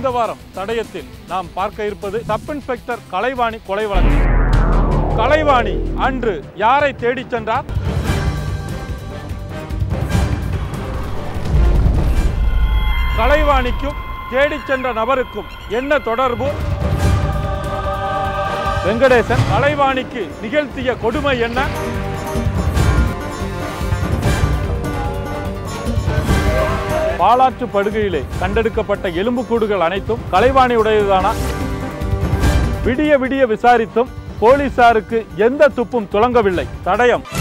வாரம் தடயத்தில் நாம் பார்க்க இருப்பது சப் இன்ஸ்பெக்டர் கலைவாணி கொலை வழக்கு கலைவாணி அன்று யாரை தேடிச் சென்றார் கலைவாணிக்கும் தேடிச் சென்ற நபருக்கும் என்ன தொடர்பு வெங்கடேசன் கலைவாணிக்கு நிகழ்த்திய கொடுமை என்ன பாலாற்று படுகையிலே கண்டெடுக்கப்பட்ட எலும்புக்கூடுகள் அனைத்தும் கலைவாணி உடையதுதானா விடிய விடிய விசாரித்தும் போலீசாருக்கு எந்த துப்பும் துலங்கவில்லை தடயம்